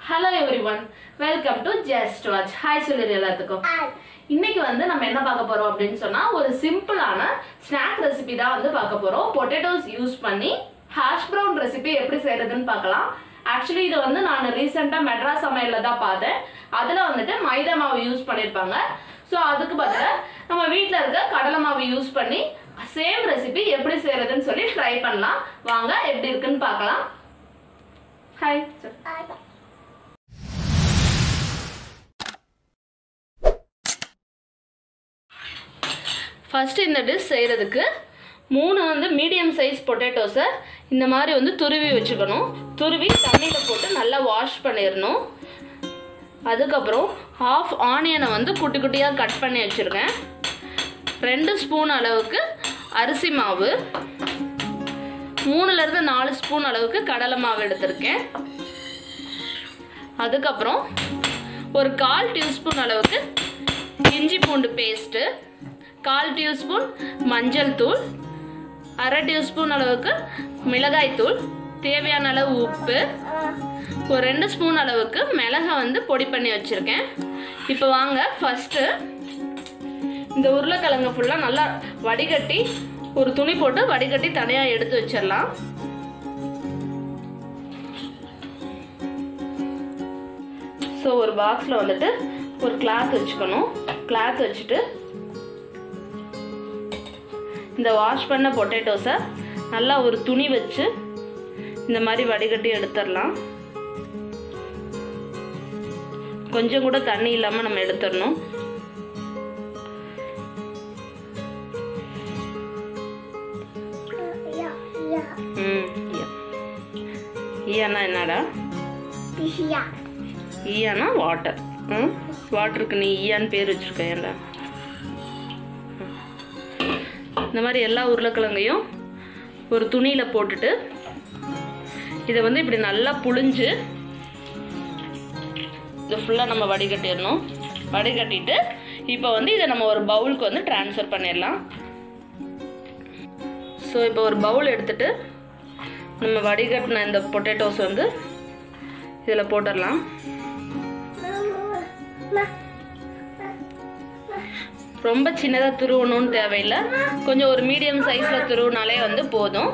Hello everyone welcome to just watch hi சொல்லிடு எல்லாத்துக்கும் இன்னைக்கு வந்து நம்ம என்ன பார்க்க போறோம் அப்படின்னு சொன்னா ஒரு சிம்பிளான ஸ்நாக் ரெசிபி தான் வந்து பார்க்க போறோம் பொட்டேட்டோஸ் யூஸ் பண்ணி ஹாஷ் ப்ரௌன் ரெசிபி எப்படி செய்யறதுன்னு பார்க்கலாம் ஆக்சுவலி இது வந்து நான் ரீசெண்டாக மெட்ராஸ் சமையல்ல தான் பார்த்தேன் அதில் வந்துட்டு மைதா மாவு யூஸ் பண்ணியிருப்பாங்க ஸோ அதுக்கு பதிலாக நம்ம வீட்டில் இருக்க கடலை மாவு யூஸ் பண்ணி சேம் ரெசிபி எப்படி செய்யறதுன்னு சொல்லி ட்ரை பண்ணலாம் வாங்க எப்படி இருக்குன்னு பார்க்கலாம் ஹாய் சார் ஃபஸ்ட்டு இந்த டிஷ் செய்கிறதுக்கு மூணு வந்து மீடியம் சைஸ் பொட்டேட்டோஸை இந்த மாதிரி வந்து துருவி வச்சுக்கணும் துருவி தண்ணியில் போட்டு நல்லா வாஷ் பண்ணிடணும் அதுக்கப்புறம் ஹாஃப் ஆனியனை வந்து குட்டி குட்டியாக கட் பண்ணி வச்சுருக்கேன் ரெண்டு ஸ்பூன் அளவுக்கு அரிசி மாவு மூணுலேருந்து நாலு ஸ்பூன் அளவுக்கு கடலை மாவு எடுத்திருக்கேன் அதுக்கப்புறம் ஒரு கால் டியூஸ்பூன் அளவுக்கு இஞ்சி பூண்டு பேஸ்ட்டு கால் டியூஸ்பூன் மஞ்சள் தூள் அரை டியூஸ்பூன் அளவுக்கு மிளகாய் தூள் தேவையான அளவு உப்பு ஒரு ரெண்டு ஸ்பூன் அளவுக்கு மிளகை வந்து பொடி பண்ணி வச்சுருக்கேன் இப்போ வாங்க ஃபஸ்ட்டு இந்த உருளைக்கிழங்கு ஃபுல்லாக நல்லா வடிகட்டி ஒரு துணி போட்டு வடிகட்டி தனியாக எடுத்து வச்சிடலாம் ஸோ ஒரு பாக்ஸில் வந்துட்டு ஒரு கிளாத் வச்சுக்கணும் கிளாத் வச்சுட்டு இந்த வாஷ் பண்ண பொட்டேட்டோஸை நல்லா ஒரு துணி வச்சு இந்த மாதிரி வடிகட்டி எடுத்துடலாம் கொஞ்சம் கூட தண்ணி இல்லாமல் நம்ம எடுத்துடணும் ம் ஈயா. ஈயானா என்னடா ஈயானா வாட்டர் ம் வாட்டருக்கு நீ ஈயான்னு பேர் வச்சுருக்க ஏன்டா இந்த மாதிரி எல்லா உருளைக்கிழங்கையும் ஒரு துணியில் போட்டுட்டு இதை வந்து இப்படி நல்லா புழிஞ்சு இது ஃபுல்லாக நம்ம வடிகட்டிடணும் வடிகட்டிட்டு இப்போ வந்து இதை நம்ம ஒரு பவுலுக்கு வந்து ட்ரான்ஸ்ஃபர் பண்ணிடலாம் ஸோ இப்போ ஒரு பவுல் எடுத்துட்டு நம்ம வடிகட்டின இந்த பொட்டேட்டோஸ் வந்து இதில் போட்டுடலாம் ரொம்ப சின்னதாக துருவணும்னு தேவையில்லை கொஞ்சம் ஒரு மீடியம் சைஸில் துருவினாலே வந்து போதும்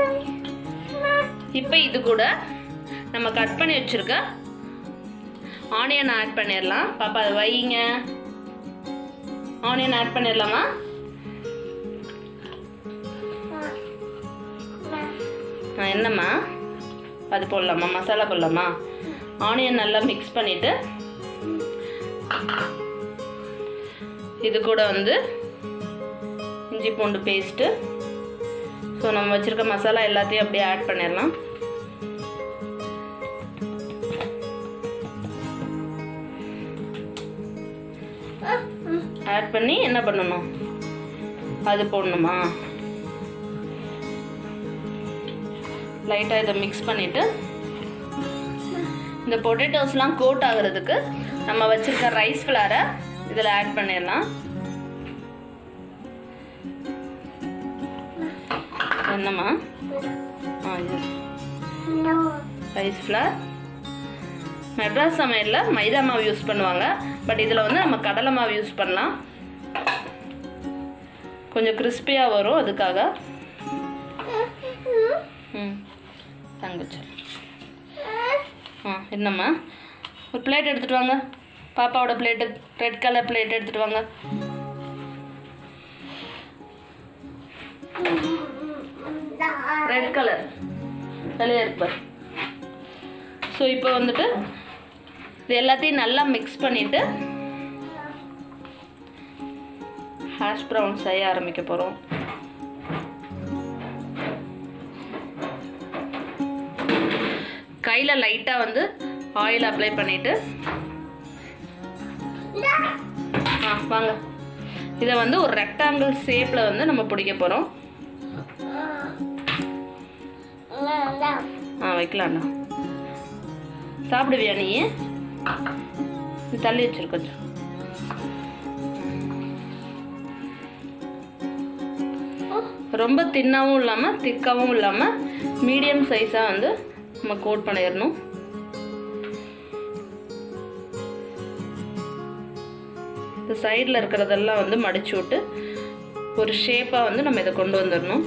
இப்போ இது கூட நம்ம கட் பண்ணி வச்சுருக்க ஆனியன் ஆட் பண்ணிடலாம் பாப்பா அதை வைங்க ஆனியன் ஆட் பண்ணிடலாமா ஆ, என்னம்மா அது போடலாமா மசாலா போடலாமா ஆனியன் நல்லா மிக்ஸ் பண்ணிவிட்டு இது கூட வந்து இஞ்சி பூண்டு பேஸ்ட்டு ஸோ நம்ம வச்சுருக்க மசாலா எல்லாத்தையும் அப்படியே ஆட் பண்ணிடலாம் ஆட் பண்ணி என்ன பண்ணணும் அது போடணுமா லைட்டாக இதை மிக்ஸ் பண்ணிவிட்டு இந்த பொட்டேட்டோஸ்லாம் கோட் ஆகுறதுக்கு நம்ம வச்சுருக்க ரைஸ் ஃப்ளாரை இதில் ஆட் பண்ணிடலாம் என்னம்மா ஆ இது ரைஸ் ஃப்ளார் மெட்ராஸ் சமையலில் மைதா மாவு யூஸ் பண்ணுவாங்க பட் இதில் வந்து நம்ம கடலை மாவு யூஸ் பண்ணலாம் கொஞ்சம் கிறிஸ்பியாக வரும் அதுக்காக ம் தங்கச்சு ஆ என்னம்மா ஒரு பிளேட் எடுத்துகிட்டு வாங்க பாப்பாவோட பிளேட்டு ரெட் கலர் பிளேட் எடுத்துகிட்டு வாங்க ரெட் கலர் வெளியே இருப்பார் ஸோ இப்போ வந்துட்டு இது எல்லாத்தையும் நல்லா மிக்ஸ் பண்ணிவிட்டு ஹேஷ் ப்ரௌன் செய்ய ஆரம்பிக்க போகிறோம் கையில் லைட்டாக வந்து ஆயில் அப்ளை பண்ணிவிட்டு ஆ வாங்க இதை வந்து ஒரு ரெக்டாங்கிள் ஷேப்பில் வந்து நம்ம பிடிக்க போகிறோம் ஆ வைக்கலாம்டா சாப்பிடுவியா நீ இது தள்ளி வச்சிரு கொஞ்சம் ரொம்ப தின்னாவும் இல்லாமல் திக்காவும் இல்லாமல் மீடியம் சைஸாக வந்து நம்ம கோட் பண்ணிடணும் இந்த சைடில் இருக்கிறதெல்லாம் வந்து மடிச்சு விட்டு ஒரு ஷேப்பாக வந்து நம்ம இதை கொண்டு வந்துடணும்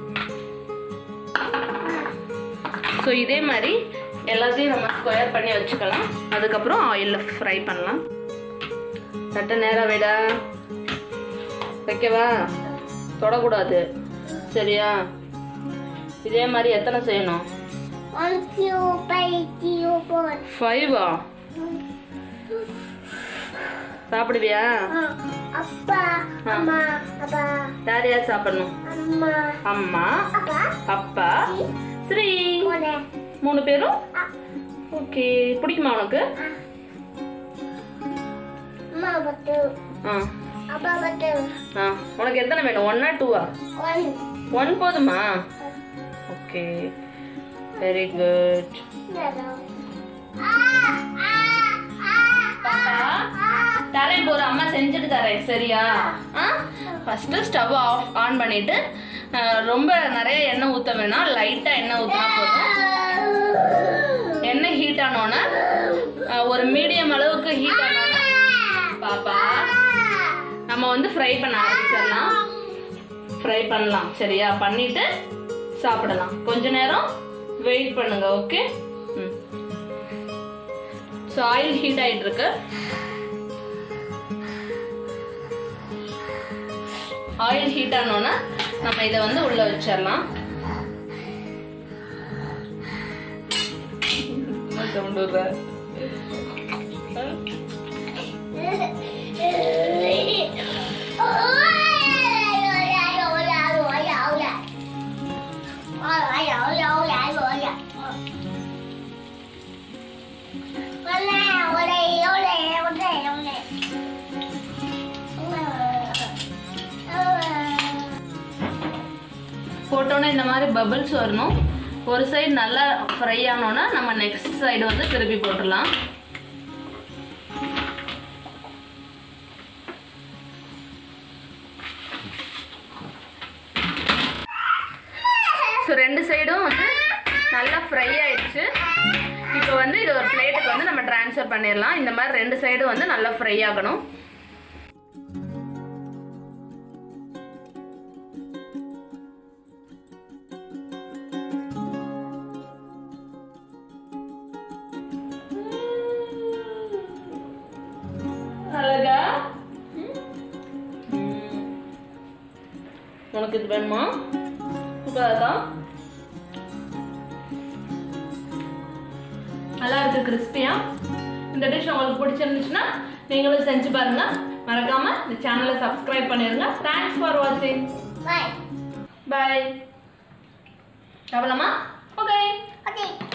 ஸோ இதே மாதிரி எல்லாத்தையும் நம்ம ஸ்கொயர் பண்ணி வச்சுக்கலாம் அதுக்கப்புறம் ஆயிலில் ஃப்ரை பண்ணலாம் தட்டை நேராக விடா வைக்கவா தொடக்கூடாது சரியா இதே மாதிரி எத்தனை செய்யணும் One, two, three, two, four. ஃபைவா சாப்பிடுவியா அப்பா அம்மா அப்பா யார் யார் சாப்பிடணும் அம்மா அம்மா அப்பா அப்பா ஸ்ரீ போனே மூணு பேரும் ஓகே பிடிக்குமா உனக்கு அம்மா பத்து ஆ அப்பா பத்து ஆ உனக்கு எத்தனை வேணும் ஒன்னா டூவா ஒன் ஒன் போதுமா ஓகே வெரி குட் பாப்பா தரேன் போற அம்மா செஞ்சுட்டு தரேன் சரியா ஆ ஃபர்ஸ்ட் ஸ்டவ் ஆஃப் ஆன் பண்ணிட்டு ஆ, ரொம்ப நிறைய எண்ணெய் ஊற்ற வேணாம் லைட்டா எண்ணெய் ஊற்றினா போதும் எண்ணெய் ஹீட் ஆனோன்னே ஆ, ஒரு மீடியம் அளவுக்கு ஹீட் ஆனோன்னே பாப்பா நம்ம வந்து ஃப்ரை பண்ண ஆரம்பிச்சிடலாம் ஃப்ரை பண்ணலாம் சரியா பண்ணிட்டு சாப்பிடலாம் கொஞ்ச நேரம் வெயிட் பண்ணுங்க ஓகே ம் ஸோ ஆயில் ஹீட் ஆயிட்டு இருக்கு ஆயில் ஹீட் ஆனோன்னா நம்ம இதை வந்து உள்ள வச்சிடலாம் சவுண்ட் விடுற போட்டோன்னே இந்த மாதிரி பபிள்ஸ் வரணும் ஒரு சைடு நல்லா ஃப்ரை ஆனோன்னா நம்ம நெக்ஸ்ட் சைடு வந்து திருப்பி போட்டுடலாம் ஸோ ரெண்டு சைடும் வந்து நல்லா ஃப்ரை ஆயிடுச்சு இப்போ வந்து இது ஒரு பிளேட்டுக்கு வந்து நம்ம ட்ரான்ஸ்ஃபர் பண்ணிடலாம் இந்த மாதிரி ரெண்டு சைடும் வந்து நல்லா ஃப்ரை ஆகணும் அழகா உனக்கு இது வேணுமா சூப்பரா இருக்கா நல்லா இருக்கு கிறிஸ்பியா இந்த டிஷ் உங்களுக்கு பிடிச்சிருந்துச்சுன்னா நீங்களும் செஞ்சு பாருங்க மறக்காம இந்த சேனலை சப்ஸ்கிரைப் பண்ணிருங்க தேங்க்ஸ் ஃபார் வாட்சிங் Bye. பை சாப்பிடலாமா ஓகே Okay.